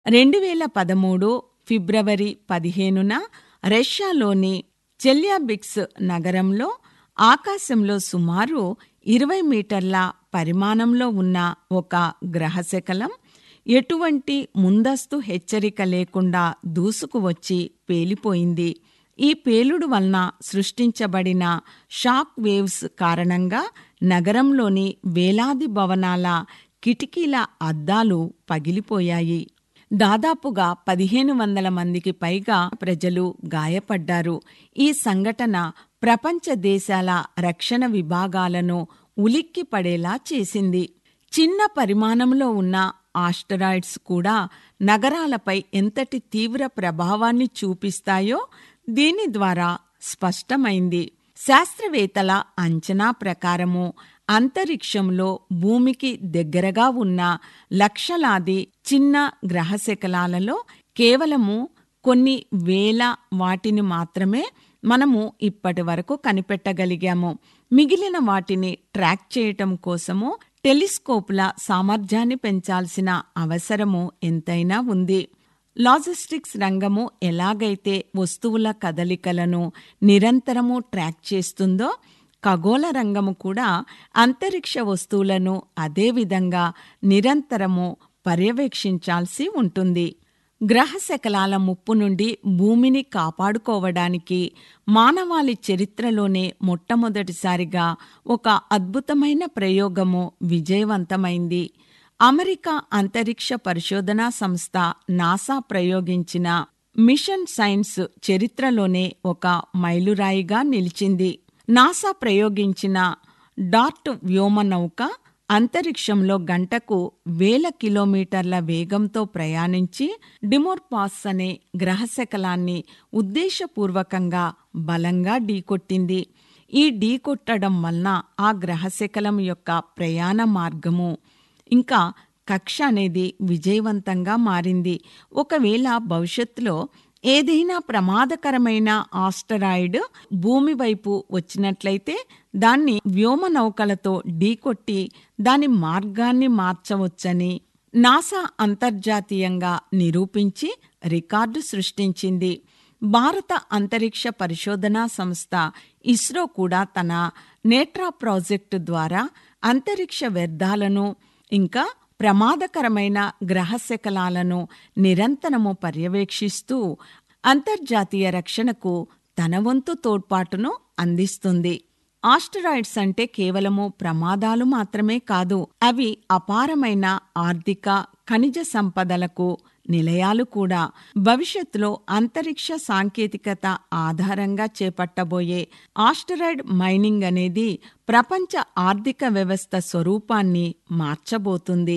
రెండు వేల పదమూడు ఫిబ్రవరి పదిహేనున రష్యాలోని చెల్యాబిక్స్ నగరంలో ఆకాశంలో సుమారు ఇరవై మీటర్ల పరిమాణంలో ఉన్న ఒక గ్రహశకలం ఎటువంటి ముందస్తు హెచ్చరిక లేకుండా దూసుకువచ్చి పేలిపోయింది ఈ పేలుడు వలన సృష్టించబడిన షాక్ వేవ్స్ కారణంగా నగరంలోని వేలాది భవనాల కిటికీల అద్దాలు పగిలిపోయాయి దాదాపుగా పదిహేను వందల మందికి పైగా ప్రజలు గాయపడ్డారు ఈ సంఘటన ప్రపంచ దేశాల రక్షణ విభాగాలను ఉలిక్కి పడేలా చేసింది చిన్న పరిమాణంలో ఉన్న ఆస్టరాయిడ్స్ కూడా నగరాలపై ఎంతటి తీవ్ర ప్రభావాన్ని చూపిస్తాయో దీని ద్వారా స్పష్టమైంది శాస్త్రవేత్తల అంచనా ప్రకారము అంతరిక్షంలో భూమికి దగ్గరగా ఉన్న లక్షలాది చిన్న గ్రహశకలాలలో కేవలము కొన్ని వేల వాటిని మాత్రమే మనము ఇప్పటి వరకు కనిపెట్టగలిగాము మిగిలిన వాటిని ట్రాక్ చేయటం కోసము టెలిస్కోపుల సామర్థ్యాన్ని పెంచాల్సిన అవసరము ఎంతైనా ఉంది లాజిస్టిక్స్ రంగము ఎలాగైతే వస్తువుల కదలికలను నిరంతరము ట్రాక్ చేస్తుందో ఖగోళ రంగము కూడా అంతరిక్ష వస్తువులను అదేవిధంగా నిరంతరము పర్యవేక్షించాల్సి ఉంటుంది గ్రహశకలాల ముప్పు నుండి భూమిని కాపాడుకోవడానికి మానవాళి చరిత్రలోనే మొట్టమొదటిసారిగా ఒక అద్భుతమైన ప్రయోగము విజయవంతమైంది అమెరికా అంతరిక్ష పరిశోధనా సంస్థ నాసా ప్రయోగించిన మిషన్ సైన్స్ చరిత్రలోనే ఒక మైలురాయిగా నిలిచింది నాసా ప్రయోగించిన డార్ట్ వ్యోమనౌక అంతరిక్షంలో గంటకు వేల కిలోమీటర్ల వేగంతో ప్రయాణించి డిమోర్పాస్ అనే గ్రహశకలాన్ని ఉద్దేశపూర్వకంగా బలంగా ఢీకొట్టింది ఈ ఢీకొట్టడం వలన ఆ గ్రహశకలం యొక్క ప్రయాణ మార్గము ఇంకా కక్ష అనేది విజయవంతంగా మారింది ఒకవేళ భవిష్యత్తులో ఏదైనా ప్రమాదకరమైన ఆస్టరాయిడ్ భూమి వైపు వచ్చినట్లయితే దాన్ని వ్యోమ నౌకలతో ఢీకొట్టి దాని మార్గాన్ని మార్చవచ్చని నాసా అంతర్జాతీయంగా నిరూపించి రికార్డు సృష్టించింది భారత అంతరిక్ష పరిశోధనా సంస్థ ఇస్రో కూడా తన నేట్రా ప్రాజెక్టు ద్వారా అంతరిక్ష వ్యర్థాలను ఇంకా ప్రమాదకరమైన గ్రహశకలాలను నిరంతరము పర్యవేక్షిస్తూ అంతర్జాతీయ రక్షణకు తన వంతు తోడ్పాటును అందిస్తుంది ఆస్టరాయిడ్స్ అంటే కేవలము ప్రమాదాలు మాత్రమే కాదు అవి అపారమైన ఆర్థిక ఖనిజ సంపదలకు నిలయాలు కూడా భవిష్యత్తులో అంతరిక్ష సాంకేతికత ఆధారంగా చేపట్టబోయే ఆస్టరాయిడ్ మైనింగ్ అనేది ప్రపంచ ఆర్థిక వ్యవస్థ స్వరూపాన్ని మార్చబోతుంది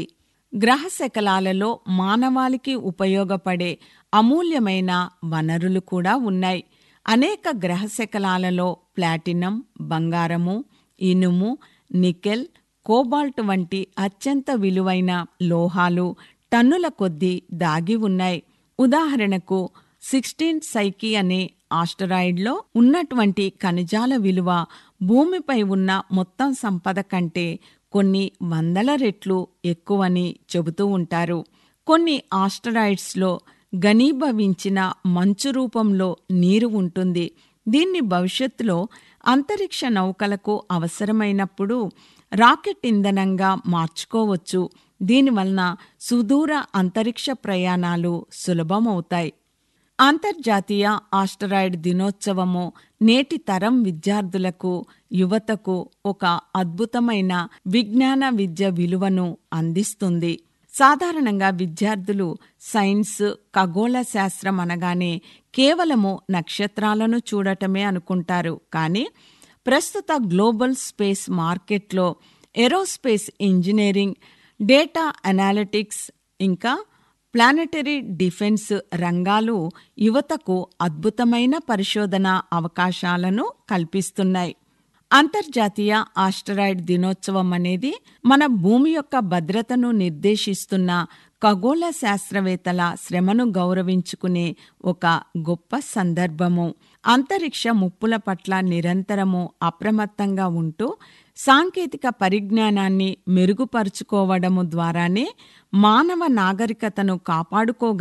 గ్రహశకలాలలో మానవాళికి ఉపయోగపడే అమూల్యమైన వనరులు కూడా ఉన్నాయి అనేక గ్రహశకలాలలో ప్లాటినం బంగారము ఇనుము నికెల్ కోబాల్ట్ వంటి అత్యంత విలువైన లోహాలు టన్నుల కొద్దీ దాగి ఉన్నాయి ఉదాహరణకు సిక్స్టీన్ సైకి అనే ఆస్టరాయిడ్లో ఉన్నటువంటి ఖనిజాల విలువ భూమిపై ఉన్న మొత్తం సంపద కంటే కొన్ని వందల రెట్లు ఎక్కువని చెబుతూ ఉంటారు కొన్ని ఆస్టరాయిడ్స్లో ఘనీభవించిన మంచు రూపంలో నీరు ఉంటుంది దీన్ని భవిష్యత్తులో అంతరిక్ష నౌకలకు అవసరమైనప్పుడు రాకెట్ ఇంధనంగా మార్చుకోవచ్చు దీనివలన సుదూర అంతరిక్ష ప్రయాణాలు సులభమవుతాయి అంతర్జాతీయ ఆస్టరాయిడ్ దినోత్సవము నేటి తరం విద్యార్థులకు యువతకు ఒక అద్భుతమైన విజ్ఞాన విద్య విలువను అందిస్తుంది సాధారణంగా విద్యార్థులు సైన్స్ ఖగోళ శాస్త్రం అనగానే కేవలము నక్షత్రాలను చూడటమే అనుకుంటారు కానీ ప్రస్తుత గ్లోబల్ స్పేస్ మార్కెట్లో ఏరోస్పేస్ ఇంజనీరింగ్ డేటా అనాలిటిక్స్ ఇంకా ప్లానెటరీ డిఫెన్స్ రంగాలు యువతకు అద్భుతమైన పరిశోధన అవకాశాలను కల్పిస్తున్నాయి అంతర్జాతీయ ఆస్టరాయిడ్ దినోత్సవం అనేది మన భూమి యొక్క భద్రతను నిర్దేశిస్తున్న ఖగోళ శాస్త్రవేత్తల శ్రమను గౌరవించుకునే ఒక గొప్ప సందర్భము అంతరిక్ష ముప్పుల పట్ల నిరంతరము అప్రమత్తంగా ఉంటూ సాంకేతిక పరిజ్ఞానాన్ని మెరుగుపరుచుకోవడము ద్వారానే మానవ నాగరికతను కాపాడుకోగల